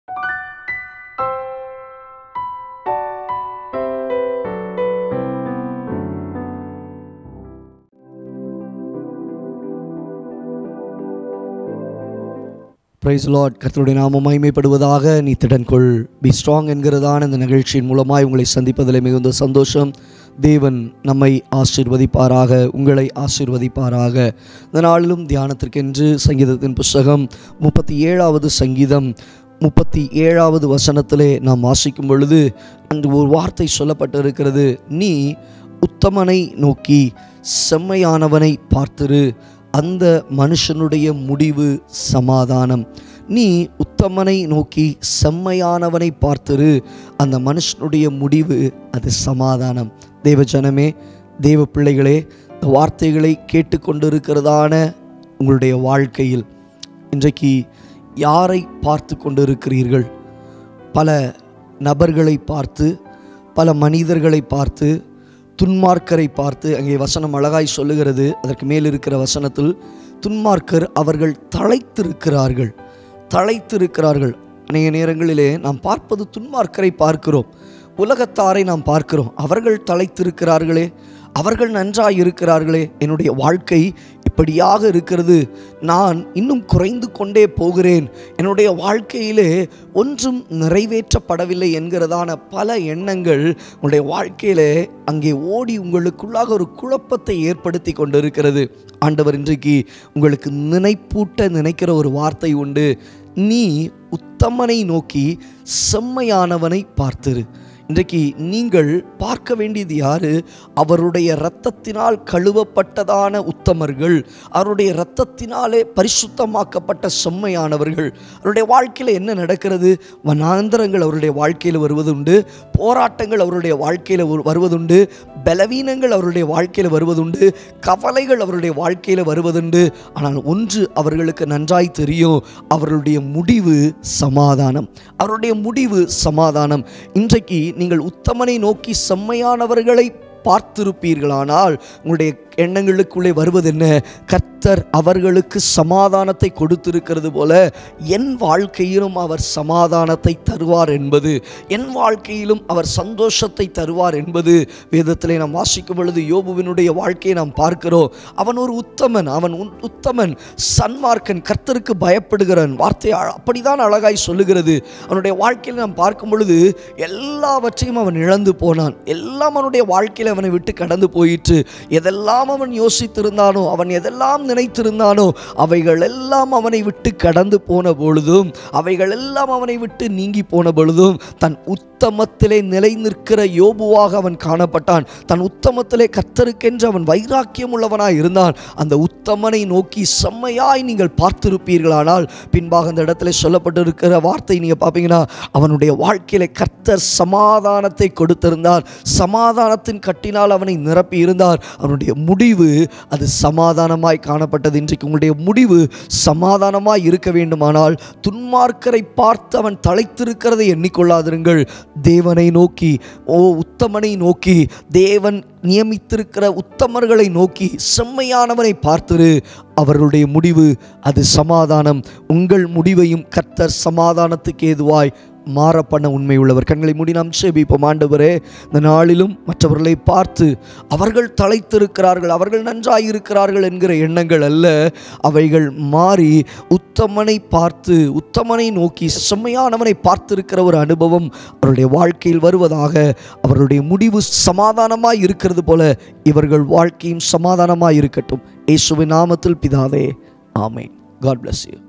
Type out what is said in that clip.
price Lord கர்த்தருடைய நாமம் மகிமைப்படுவதாக நீ திடன்கொள் பி ஸ்ட்ராங் என்கிறதான இந்த நிகழ்ச்சியின் மூலமாய் உங்களை சந்திப்பதில் மிகுந்த சந்தோஷம் தேவன் நம்மை ஆசீர்வதிப்பாராக உங்களை ஆசீர்வதிப்பாராக இந்த நாளிலும் தியானத்திற்கென்று சங்கீதத்தின் புஸ்தகம் முப்பத்தி ஏழாவது சங்கீதம் முப்பத்தி ஏழாவது வசனத்திலே நாம் வாசிக்கும் பொழுது அன்று ஒரு வார்த்தை சொல்லப்பட்டிருக்கிறது நீ உத்தமனை நோக்கி செம்மையானவனை பார்த்திரு அந்த மனுஷனுடைய முடிவு சமாதானம் நீ உத்தமனை நோக்கி செம்மையானவனை பார்த்திரு அந்த மனுஷனுடைய முடிவு அது சமாதானம் தேவஜனமே தேவ பிள்ளைகளே இந்த வார்த்தைகளை கேட்டுக்கொண்டிருக்கிறதான உங்களுடைய வாழ்க்கையில் இன்றைக்கு யாரை பார்த்து கொண்டிருக்கிறீர்கள் பல நபர்களை பார்த்து பல மனிதர்களை பார்த்து துன்மார்க்கரை பார்த்து அங்கே வசனம் அழகாய் சொல்லுகிறது அதற்கு மேல் இருக்கிற வசனத்தில் துன்மார்க்கர் அவர்கள் தழைத்திருக்கிறார்கள் தழைத்திருக்கிறார்கள் அநேக நேரங்களிலே நாம் பார்ப்பது துன்மார்க்கரை பார்க்கிறோம் உலகத்தாரை நாம் பார்க்கிறோம் அவர்கள் தழைத்திருக்கிறார்களே அவர்கள் நன்றாய் இருக்கிறார்களே என்னுடைய வாழ்க்கை இப்படியாக இருக்கிறது நான் இன்னும் குறைந்து கொண்டே போகிறேன் என்னுடைய வாழ்க்கையிலே ஒன்றும் நிறைவேற்றப்படவில்லை என்கிறதான பல எண்ணங்கள் உங்களுடைய வாழ்க்கையிலே அங்கே ஓடி உங்களுக்குள்ளாக ஒரு குழப்பத்தை ஏற்படுத்தி கொண்டிருக்கிறது ஆண்டவர் இன்றைக்கு உங்களுக்கு நினைப்பூட்ட நினைக்கிற ஒரு வார்த்தை உண்டு நீ உத்தமனை நோக்கி செம்மையானவனை பார்த்திரு இன்றைக்கு நீங்கள் பார்க்க வேண்டியது யாரு அவருடைய இரத்தத்தினால் கழுவப்பட்டதான உத்தமர்கள் அவருடைய இரத்தத்தினாலே பரிசுத்தமாக்கப்பட்ட செம்மையானவர்கள் அவருடைய வாழ்க்கையில் என்ன நடக்கிறது வனாந்தரங்கள் அவருடைய வாழ்க்கையில் வருவதுண்டு போராட்டங்கள் அவருடைய வாழ்க்கையில் வருவதுண்டு பலவீனங்கள் அவருடைய வாழ்க்கையில் வருவதுண்டு கவலைகள் அவருடைய வாழ்க்கையில் வருவதுண்டு ஆனால் ஒன்று அவர்களுக்கு நன்றாய் தெரியும் அவர்களுடைய முடிவு சமாதானம் அவருடைய முடிவு சமாதானம் இன்றைக்கு நீங்கள் உத்தமனை நோக்கி செம்மையானவர்களை பார்த்திருப்பீர்களானால் உங்களுடைய எண்ணங்களுக்குள்ளே வருவது என்ன கர்த்தர் அவர்களுக்கு சமாதானத்தை கொடுத்திருக்கிறது போல என் வாழ்க்கையிலும் அவர் சமாதானத்தை தருவார் என்பது என் வாழ்க்கையிலும் அவர் சந்தோஷத்தை தருவார் என்பது வேதத்திலே நாம் வாசிக்கும் பொழுது யோபுவினுடைய வாழ்க்கையை நாம் பார்க்கிறோம் அவன் ஒரு உத்தமன் அவன் உன்- உத்தமன் சன்மார்க்கன் கர்த்தருக்கு பயப்படுகிறவன் வார்த்தை அ- அப்படிதான் அழகாய் சொல்லுகிறது அவனுடைய வாழ்க்கையில் நாம் பார்க்கும் பொழுது எல்லாவற்றையும் அவன் இழந்து போனான் எல்லாம் அவனுடைய வாழ்க்கையில் அவனை விட்டு கடந்து போயிற்று எதெல்லாம் அவன் யோசித்திருந்தானோ அவன் எதெல்லாம் நினைத்திருந்தானோ அவைகள் எல்லாம் அவனை விட்டு கடந்து போன பொழுதும் அவைகள் எல்லாம் அவனை விட்டு நீங்கி போன பொழுதும் தன் உத்தமத்திலே நிலை நிற்கிற யோபுவாக அவன் காணப்பட்டான் தன் உத்தமத்திலே கர்த்தருக்கென்று அவன் வைராக்கியம் உள்ளவனாய் இருந்தான் அந்த உத்தமனை நோக்கி செம்மையாய் நீங்கள் பார்த்திருப்பீர்களானால் பின்பாக அந்த இடத்துல சொல்லப்பட்டிருக்கிற வார்த்தை நீங்கள் பார்ப்பீங்கன்னா அவனுடைய வாழ்க்கையில கர்த்தர் சமாதானத்தை கொடுத்திருந்தார் சமாதானத்தின் கட்டினால் அவனை நிரப்பி இருந்தார் அவனுடைய முடிவு அது சமாதானமாய் காணப்பட்டது இன்றைக்கு உங்களுடைய முடிவு சமாதானமாய் இருக்க வேண்டுமானால் துன்மார்க்கரை பார்த்து அவன் தலைத்திருக்கிறதை எண்ணிக்கொள்ளாதிருங்கள் தேவனை நோக்கி ஓ உத்தமனை நோக்கி தேவன் நியமித்திருக்கிற உத்தமர்களை நோக்கி செம்மையானவனை பார்த்திரு அவர்களுடைய முடிவு அது சமாதானம் உங்கள் முடிவையும் கர்த்தர் சமாதானத்துக்கு ஏதுவாய் மாற பண்ண உண்மை உள்ளவர் கண்களை மூடி நாம் சேபிப்போம் ஆண்டவரே இந்த நாளிலும் மற்றவர்களை பார்த்து அவர்கள் தலைத்திருக்கிறார்கள் அவர்கள் நன்றாயிருக்கிறார்கள் என்கிற எண்ணங்கள் அல்ல அவைகள் மாறி உத்தமனை பார்த்து உத்தமனை நோக்கி செம்மையானவனை பார்த்திருக்கிற ஒரு அனுபவம் அவருடைய வாழ்க்கையில் வருவதாக அவருடைய முடிவு சமாதானமாய் இருக்கிறது போல இவர்கள் வாழ்க்கையும் சமாதானமாய் இருக்கட்டும் இயேசுவின் நாமத்தில் பிதாவே ஆமென் காட் bless you